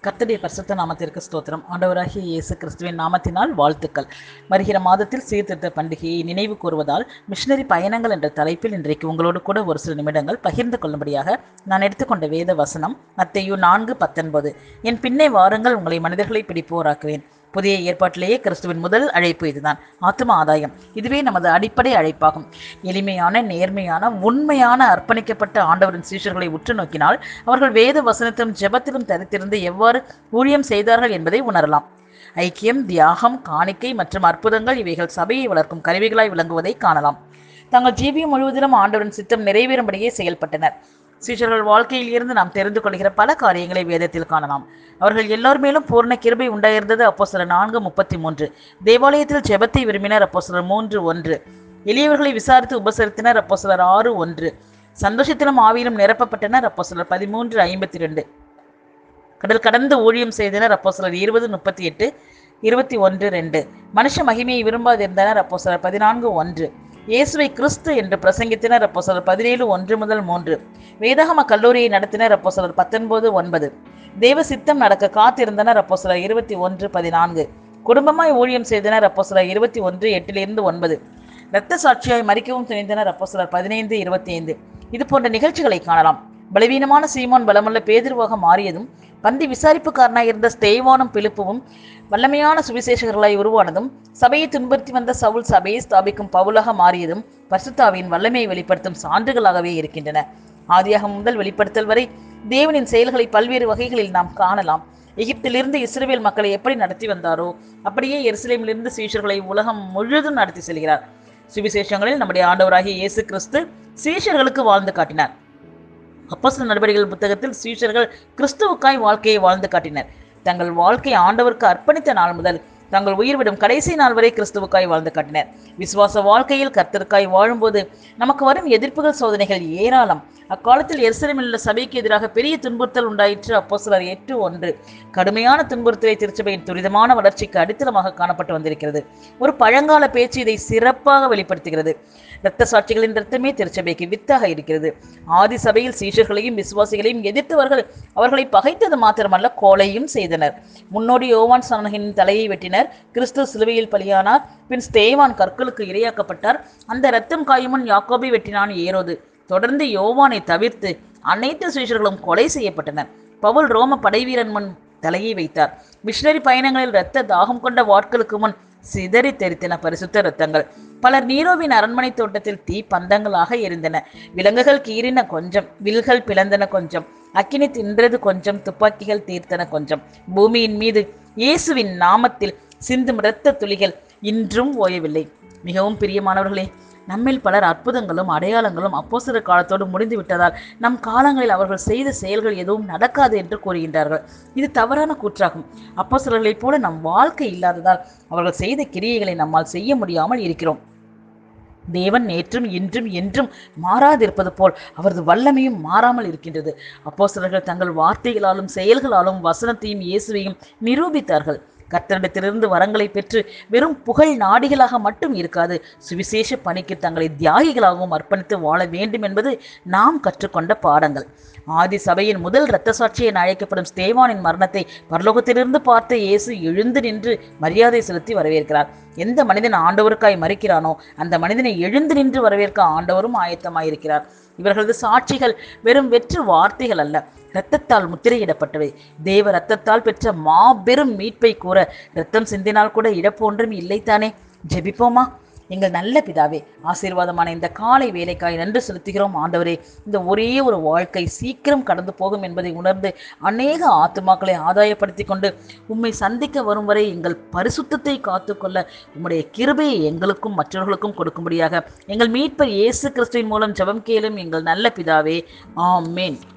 கர்த்தருடைய பரிசுத்த நாமத்திற்கு ஸ்தோத்திரம் ஆண்டவராகிய இயேசு கிறிஸ்துவின் நாமத்தினால் வாழ்த்துக்கள் வருகிற மாதத்தில் சீர்திருத்த பண்டிகையை நினைவு கூறுவதால் மிஷனரி பயணங்கள் என்ற தலைப்பில் இன்றைக்கு உங்களோடு கூட ஒரு சில நிமிடங்கள் பகிர்ந்து கொள்ளும்படியாக நான் எடுத்துக்கொண்ட வேத வசனம் மத்தேயு நான்கு பத்தொன்பது என் பின்னே வாருங்கள் உங்களை மனிதர்களை பிடிப்போராக்குவேன் புதிய ஏற்பாட்டிலேயே கிறிஸ்துவின் முதல் அழைப்பு இதுதான் ஆத்ம ஆதாயம் இதுவே நமது அடிப்படை அழைப்பாகும் எளிமையான நேர்மையான உண்மையான அர்ப்பணிக்கப்பட்ட ஆண்டவரின் சீஷர்களை உற்று நோக்கினால் அவர்கள் வேத வசனத்திலும் ஜெபத்திலும் தரித்திருந்து எவ்வாறு ஊழியம் செய்தார்கள் என்பதை உணரலாம் ஐக்கியம் தியாகம் காணிக்கை மற்றும் அற்புதங்கள் இவைகள் சபையை வளர்க்கும் கருவிகளாய் விளங்குவதை காணலாம் தங்கள் ஜீவியம் முழுவதிலும் ஆண்டவரின் சித்தம் நிறைவேறும்படியே செயல்பட்டனர் சீஷர்கள் வாழ்க்கையில் இருந்து நாம் தெரிந்து கொள்கிற பல காரியங்களை வேதத்தில் காணலாம் அவர்கள் எல்லோர் மேலும் பூர்ண கிருபை உண்டாயிருந்தது அப்போ சில நான்கு முப்பத்தி மூன்று தேவாலயத்தில் ஜெபத்தை விரும்பினர் அப்போ சிலர் மூன்று ஒன்று எளியவர்களை விசாரித்து உபசரித்தனர் அப்போ சிலர் ஆறு ஒன்று சந்தோஷத்திலும் ஆவியிலும் நிரப்பப்பட்டனர் அப்போ சிலர் பதிமூன்று ஐம்பத்தி ரெண்டு கடல் கடந்து ஊழியம் செய்தனர் அப்போ சிலர் இருபது முப்பத்தி எட்டு இருபத்தி ஒன்று ரெண்டு மனுஷ மகிமையை விரும்பாதிருந்தனர் அப்போ சிலர் பதினான்கு ஒன்று இயேசுவை கிறிஸ்து என்று பிரசங்கித்தனர் அப்போ சிலர் பதினேழு ஒன்று முதல் மூன்று வேதாகம கல்லூரியை நடத்தினர் அப்போ சிலர் பத்தொன்பது ஒன்பது தேவ சித்தம் நடக்க காத்திருந்தனர் அப்போ சிலர் இருபத்தி ஒன்று பதினான்கு குடும்பமாய் ஊழியம் செய்தனர் அப்போ சிலர் இருபத்தி ஒன்று எட்டிலிருந்து ஒன்பது இரத்த சாட்சியாய் மறிக்கவும் துணிந்தனர் அப்போ சிலர் பதினைந்து இருபத்தி ஐந்து இது போன்ற நிகழ்ச்சிகளை காணலாம் பலவீனமான சீமான் பலமுள்ள பேதிர்வாக மாறியதும் பந்தி விசாரிப்புக்காரனாய் இருந்த ஸ்தேவானும் பிலிப்புவும் வல்லமையான சுவிசேஷகர்களாய் உருவானதும் சபையை துன்புறுத்தி வந்த சவுல் சபையை ஸ்தாபிக்கும் பவுலாக மாறியதும் பரிசுத்தாவின் வல்லமையை வெளிப்படுத்தும் சான்றுகளாகவே இருக்கின்றன ஆதியாகம் முதல் வெளிப்படுத்தல் வரை தேவனின் செயல்களை பல்வேறு வகைகளில் நாம் காணலாம் எகிப்திலிருந்து இஸ்ரேல் மக்களை எப்படி நடத்தி வந்தாரோ அப்படியே எருசலேமிலிருந்து சீஷர்களை உலகம் முழுதும் நடத்தி செல்கிறார் சுவிசேஷங்களில் நம்முடைய ஆண்டவராகிய இயேசு கிறிஸ்து சீஷர்களுக்கு வாழ்ந்து காட்டினார் அப்போஸ்தலர் நடவடிக்கைகள் புத்தகத்தில் சீஷர்கள் கிறிஸ்துவுக்காய் வாழ்க்கையை வாழ்ந்து காட்டினர் தங்கள் வாழ்க்கையை ஆண்டவருக்கு அர்ப்பணித்த நாள் முதல் தங்கள் உயிர் விடும் கடைசி நாள் வரை கிறிஸ்துவுக்காய் வாழ்ந்து காட்டினர் விசுவாச வாழ்க்கையில் கர்த்தருக்காய் வாழும்போது நமக்கு வரும் எதிர்ப்புகள் சோதனைகள் ஏராளம் அக்காலத்தில் எருசலேமில் உள்ள சபைக்கு எதிராக பெரிய துன்புறுத்தல் உண்டாயிற்று அப்போ சிலர் எட்டு ஒன்று கடுமையான துன்புறுத்தலை திருச்சபையின் துரிதமான வளர்ச்சிக்கு அடித்தளமாக காணப்பட்டு வந்திருக்கிறது ஒரு பழங்கால பேச்சு இதை சிறப்பாக வெளிப்படுத்துகிறது இரத்த சாட்சிகளின் ரத்தமே திருச்சபைக்கு வித்தாக இருக்கிறது ஆதி சபையில் சீஷர்களையும் விசுவாசிகளையும் எதிர்த்தவர்கள் அவர்களை பகைத்தது மாத்திரமல்ல கோலையும் செய்தனர் முன்னோடி யோவான் சானகின் தலையை வெட்டினர் கிறிஸ்து சிலுவையில் பலியானார் பின் ஸ்தேவான் கற்களுக்கு இரையாக்கப்பட்டார் அந்த இரத்தம் காயுமுன் யாக்கோபை வெட்டினான் ஏரோது தொடர்ந்து யோவானை தவிர்த்து அனைத்து சீஷர்களும் கொலை செய்யப்பட்டனர் பவுல் ரோம படைவீரன் முன் தலையை வைத்தார் மிஷனரி பயணங்களில் இரத்த தாகம் கொண்ட வாட்களுக்கு முன் சிதறி தெரித்தன பரிசுத்த ரத்தங்கள் பலர் நீரோவின் அரண்மனை தோட்டத்தில் தீ பந்தங்களாக எரிந்தன விலங்குகள் கீறின கொஞ்சம் வில்கள் பிளந்தன கொஞ்சம் அக்கினி தின்றது கொஞ்சம் துப்பாக்கிகள் தீர்த்தன கொஞ்சம் பூமியின் மீது இயேசுவின் நாமத்தில் சிந்தும் இரத்த துளிகள் இன்றும் ஓயவில்லை மிகவும் பிரியமானவர்களே நம்மில் பலர் அற்புதங்களும் அடையாளங்களும் அப்போசிற காலத்தோடு முடிந்து விட்டதால் நம் காலங்களில் அவர்கள் செய்த செயல்கள் எதுவும் நடக்காது என்று கூறுகின்றார்கள் இது தவறான கூற்றாகும் அப்போசிலர்களைப் போல நம் வாழ்க்கை இல்லாததால் அவர்கள் செய்த கிரியைகளை நம்மால் செய்ய முடியாமல் இருக்கிறோம் தேவன் நேற்றும் இன்றும் என்றும் மாறாதிருப்பது போல் அவரது வல்லமையும் மாறாமல் இருக்கின்றது அப்போஸ்தலர்கள் தங்கள் வார்த்தைகளாலும் செயல்களாலும் வசனத்தையும் இயேசுவையும் நிரூபித்தார்கள் கர்த்தரிடத்திலிருந்து வரங்களை பெற்று வெறும் புகழ் நாடிகளாக மட்டும் இருக்காது சுவிசேஷ பணிக்கு தங்களை தியாகிகளாகவும் அர்ப்பணித்து வாழ வேண்டும் என்பது நாம் கற்றுக்கொண்ட பாடங்கள் ஆதி சபையின் முதல் இரத்த சாட்சி என அழைக்கப்படும் ஸ்தேவானின் மரணத்தை பரலோகத்திலிருந்து பார்த்த இயேசு எழுந்து நின்று மரியாதை செலுத்தி வரவேற்கிறார் எந்த மனிதன் ஆண்டவருக்காய் மறிக்கிறானோ அந்த மனிதனை எழுந்து நின்று வரவேற்க ஆண்டவரும் ஆயத்தமாயிருக்கிறார் இவர்களது சாட்சிகள் வெறும் வெற்று வார்த்தைகள் அல்ல இரத்தத்தால் முத்திரையிடப்பட்டவை தேவ இரத்தத்தால் பெற்ற மாபெரும் மீட்பை கூற இரத்தம் சிந்தினால் கூட இழப்பொன்றும் இல்லைத்தானே ஜெபிப்போமா எங்கள் நல்ல பிதாவே ஆசீர்வாதமான இந்த காலை வேலைக்காய் நன்றி செலுத்துகிறோம் ஆண்டவரே இந்த ஒரே ஒரு வாழ்க்கை சீக்கிரம் கடந்து போகும் என்பதை உணர்ந்து அநேக ஆத்துமாக்களை ஆதாயப்படுத்தி கொண்டு உம்மை சந்திக்க வரும் வரை எங்கள் பரிசுத்தத்தை காத்துக்கொள்ள உம்முடைய கிருபையை எங்களுக்கும் மற்றவர்களுக்கும் கொடுக்கும்படியாக எங்கள் மீட்பர் இயேசு கிறிஸ்துவின் மூலம் ஜெபம் கேளும் எங்கள் நல்ல பிதாவே ஆமேன்